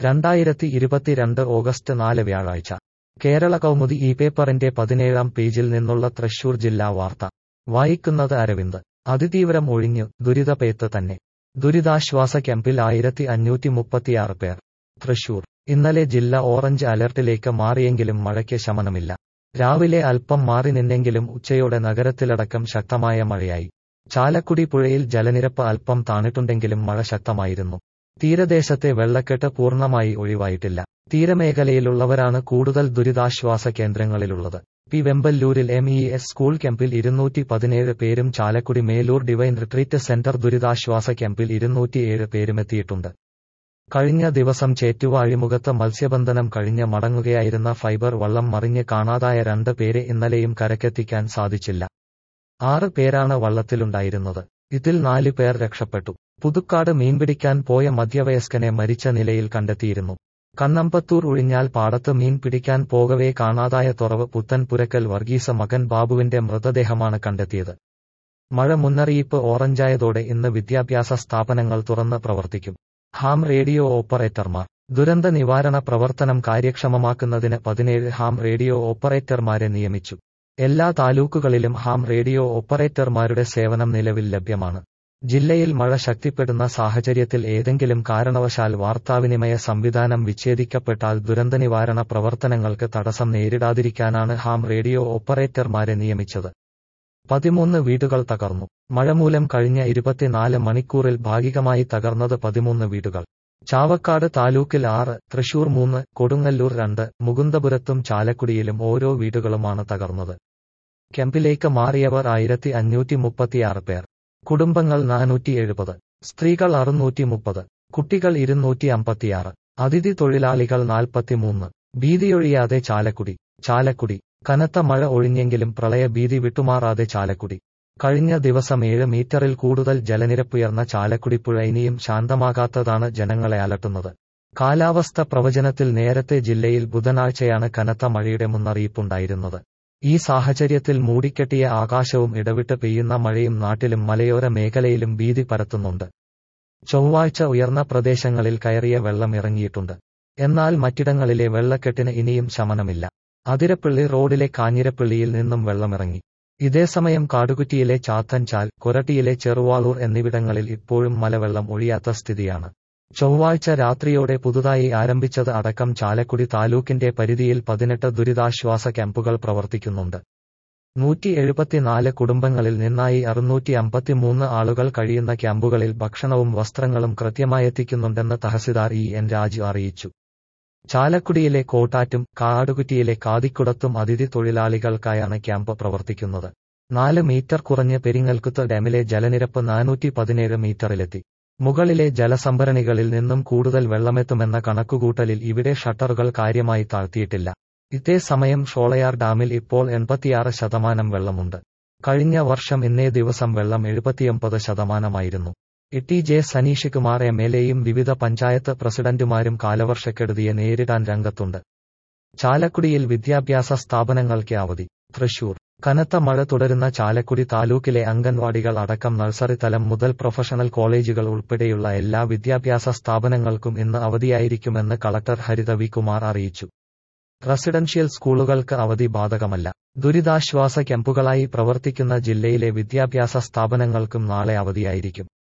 രണ്ടായിരത്തി ഇരുപത്തിരണ്ട് ഓഗസ്റ്റ് നാല് വ്യാഴാഴ്ച കേരള കൗമുദി ഈ പേപ്പറിന്റെ പതിനേഴാം പേജിൽ നിന്നുള്ള തൃശൂർ ജില്ലാ വാർത്ത വായിക്കുന്നത് അരവിന്ദ് അതിതീവ്രം ഒഴിഞ്ഞു ദുരിതപേത്ത് തന്നെ ദുരിതാശ്വാസ ക്യാമ്പിൽ ആയിരത്തി അഞ്ഞൂറ്റി മുപ്പത്തിയാറ് പേർ തൃശൂർ ഇന്നലെ ജില്ല ഓറഞ്ച് അലർട്ടിലേക്ക് മാറിയെങ്കിലും മഴയ്ക്ക് ശമനമില്ല രാവിലെ അല്പം മാറി നിന്നെങ്കിലും ഉച്ചയോടെ നഗരത്തിലടക്കം ശക്തമായ മഴയായി ചാലക്കുടി പുഴയിൽ ജലനിരപ്പ് അല്പം താണിട്ടുണ്ടെങ്കിലും മഴ ശക്തമായിരുന്നു തീരദേശത്തെ വെള്ളക്കെട്ട് പൂർണ്ണമായി ഒഴിവായിട്ടില്ല തീരമേഖലയിലുള്ളവരാണ് കൂടുതൽ ദുരിതാശ്വാസ കേന്ദ്രങ്ങളിലുള്ളത് പി വെമ്പല്ലൂരിൽ എം ഇ എസ് സ്കൂൾ ക്യാമ്പിൽ ഇരുന്നൂറ്റി പതിനേഴ് പേരും Chalakudy Melur divine retreat centre ദുരിതാശ്വാസ ക്യാമ്പിൽ ഇരുന്നൂറ്റിയേഴ് പേരുമെത്തിയിട്ടുണ്ട് കഴിഞ്ഞ ദിവസം ചേറ്റുവ അഴിമുഖത്ത് മത്സ്യബന്ധനം കഴിഞ്ഞ് മടങ്ങുകയായിരുന്ന ഫൈബർ വള്ളം മറിഞ്ഞ് കാണാതായ രണ്ട് പേരെ ഇന്നലെയും കരക്കെത്തിക്കാൻ സാധിച്ചില്ല ആറ് പേരാണ് വള്ളത്തിലുണ്ടായിരുന്നത് ഇതിൽ നാല് പേർ രക്ഷപ്പെട്ടു പുതുക്കാട് മീൻപിടിക്കാൻ പോയ മധ്യവയസ്കനെ മരിച്ച നിലയിൽ കണ്ടെത്തിയിരുന്നു കണ്ണമ്പത്തൂർ ഒഴിഞ്ഞാൽ പാടത്ത് മീൻ പിടിക്കാൻ പോകവേ കാണാതായ തുറവ് പുത്തൻപുരക്കൽ വർഗീസ മകൻ ബാബുവിന്റെ മൃതദേഹമാണ് കണ്ടെത്തിയത് മഴ മുന്നറിയിപ്പ് ഓറഞ്ചായതോടെ ഇന്ന് വിദ്യാഭ്യാസ സ്ഥാപനങ്ങൾ തുറന്ന് പ്രവർത്തിക്കും ഹാം റേഡിയോ ഓപ്പറേറ്റർമാർ ദുരന്ത നിവാരണ പ്രവർത്തനം കാര്യക്ഷമമാക്കുന്നതിന് പതിനേഴ് ഹാം റേഡിയോ ഓപ്പറേറ്റർമാരെ നിയമിച്ചു എല്ലാ താലൂക്കുകളിലും ഹാം റേഡിയോ ഓപ്പറേറ്റർമാരുടെ സേവനം നിലവിൽ ലഭ്യമാണ് ജില്ലയിൽ മഴ ശക്തിപ്പെടുന്ന സാഹചര്യത്തിൽ ഏതെങ്കിലും കാരണവശാൽ വാർത്താവിനിമയ സംവിധാനം വിച്ഛേദിക്കപ്പെട്ടാൽ ദുരന്തനിവാരണ പ്രവർത്തനങ്ങൾക്ക് തടസ്സം നേരിടാതിരിക്കാനാണ് ഹാം റേഡിയോ ഓപ്പറേറ്റർമാരെ നിയമിച്ചത് പതിമൂന്ന് വീടുകൾ തകർന്നു മഴ മൂലം കഴിഞ്ഞ ഇരുപത്തിനാല് മണിക്കൂറിൽ ഭാഗികമായി തകർന്നത് പതിമൂന്ന് വീടുകൾ ചാവക്കാട് താലൂക്കിൽ ആറ് തൃശൂർ മൂന്ന് കൊടുങ്ങല്ലൂർ രണ്ട് മുകുന്ദപുരത്തും ചാലക്കുടിയിലും ഓരോ വീടുകളുമാണ് തകർന്നത് ക്യാമ്പിലേക്ക് മാറിയവർ ആയിരത്തി അഞ്ഞൂറ്റി മുപ്പത്തിയാറ് പേർ കുടുംബങ്ങൾ നാനൂറ്റി എഴുപത് സ്ത്രീകൾ അറുന്നൂറ്റി മുപ്പത് കുട്ടികൾ ഇരുന്നൂറ്റി അമ്പത്തിയാറ് അതിഥി തൊഴിലാളികൾ നാൽപ്പത്തിമൂന്ന് ഭീതിയൊഴിയാതെ ചാലക്കുടി ചാലക്കുടി കനത്ത മഴ ഒഴിഞ്ഞെങ്കിലും പ്രളയഭീതി വിട്ടുമാറാതെ ചാലക്കുടി കഴിഞ്ഞ ദിവസം ഏഴ് മീറ്ററിൽ കൂടുതൽ ജലനിരപ്പുയർന്ന ചാലക്കുടി പുഴ ഇനിയും ശാന്തമാകാത്തതാണ് ജനങ്ങളെ അലട്ടുന്നത് കാലാവസ്ഥ പ്രവചനത്തിൽ നേരത്തെ ജില്ലയിൽ ബുധനാഴ്ചയാണ് കനത്ത മഴയുടെ മുന്നറിയിപ്പുണ്ടായിരുന്നത് ഈ സാഹചര്യത്തിൽ മൂടിക്കെട്ടിയ ആകാശവും ഇടവിട്ട് പെയ്യുന്ന മഴയും നാട്ടിലും മലയോര മേഖലയിലും ഭീതി പരത്തുന്നുണ്ട് ചൊവ്വാഴ്ച ഉയർന്ന പ്രദേശങ്ങളിൽ കയറിയ വെള്ളം ഇറങ്ങിയിട്ടുണ്ട് എന്നാൽ മറ്റിടങ്ങളിലെ വെള്ളക്കെട്ടിന് ഇനിയും ശമനമില്ല അതിരപ്പള്ളി റോഡിലെ കാഞ്ഞിരപ്പള്ളിയിൽ നിന്നും വെള്ളമിറങ്ങി ഇതേസമയം കാടുകുറ്റിയിലെ ചാത്തൻചാൽ കൊരട്ടിയിലെ ചെറുവാളൂർ എന്നിവിടങ്ങളിൽ ഇപ്പോഴും മലവെള്ളം ഒഴിയാത്ത സ്ഥിതിയാണ് ചൊവ്വാഴ്ച രാത്രിയോടെ പുതുതായി ആരംഭിച്ചത് അടക്കം ചാലക്കുടി താലൂക്കിന്റെ പരിധിയിൽ പതിനെട്ട് ദുരിതാശ്വാസ ക്യാമ്പുകൾ പ്രവർത്തിക്കുന്നുണ്ട് നൂറ്റി എഴുപത്തിനാല് കുടുംബങ്ങളിൽ നിന്നായി അറുന്നൂറ്റി അമ്പത്തിമൂന്ന് ആളുകൾ കഴിയുന്ന ക്യാമ്പുകളിൽ ഭക്ഷണവും വസ്ത്രങ്ങളും കൃത്യമായെത്തിക്കുന്നുണ്ടെന്ന് തഹസിൽദാർ ഇ എൻ രാജു അറിയിച്ചു ചാലക്കുടിയിലെ കോട്ടാറ്റും കാടുകുറ്റിയിലെ കാതിക്കുടത്തും അതിഥി തൊഴിലാളികൾക്കായാണ് ക്യാമ്പ് പ്രവർത്തിക്കുന്നത് നാല് മീറ്റർ കുറഞ്ഞ് പെരിങ്ങൽക്കുത്ത് ഡാമിലെ ജലനിരപ്പ് നാനൂറ്റി പതിനേഴ് മീറ്ററിലെത്തി മുകളിലെ ജലസംഭരണികളിൽ നിന്നും കൂടുതൽ വെള്ളമെത്തുമെന്ന കണക്കുകൂട്ടലിൽ ഇവിടെ ഷട്ടറുകൾ കാര്യമായി താഴ്ത്തിയിട്ടില്ല ഇതേ സമയം ഷോളയാർ ഡാമിൽ ഇപ്പോൾ എൺപത്തിയാറ് ശതമാനം വെള്ളമുണ്ട് കഴിഞ്ഞ വർഷം ഇന്നേ ദിവസം വെള്ളം എഴുപത്തിയൊമ്പത് ശതമാനമായിരുന്നു T J Saneesh Kumar M L എയും വിവിധ പഞ്ചായത്ത് പ്രസിഡന്റുമാരും കാലവർഷക്കെടുതിയെ നേരിടാൻ രംഗത്തുണ്ട് ചാലക്കുടിയിൽ വിദ്യാഭ്യാസ സ്ഥാപനങ്ങൾക്ക് അവധി തൃശൂർ കനത്ത മഴ തുടരുന്ന ചാലക്കുടി താലൂക്കിലെ അംഗൻവാടികൾ അടക്കം നഴ്സറി തലം മുതൽ പ്രൊഫഷണൽ കോളേജുകൾ ഉൾപ്പെടെയുള്ള എല്ലാ വിദ്യാഭ്യാസ സ്ഥാപനങ്ങൾക്കും ഇന്ന് അവധിയായിരിക്കുമെന്ന് കളക്ടർ ഹരിത വി കുമാർ അറിയിച്ചു റെസിഡൻഷ്യൽ സ്കൂളുകൾക്ക് അവധി ബാധകമല്ല ദുരിതാശ്വാസ ക്യാമ്പുകളായി പ്രവർത്തിക്കുന്ന ജില്ലയിലെ വിദ്യാഭ്യാസ സ്ഥാപനങ്ങൾക്കും നാളെ അവധിയായിരിക്കും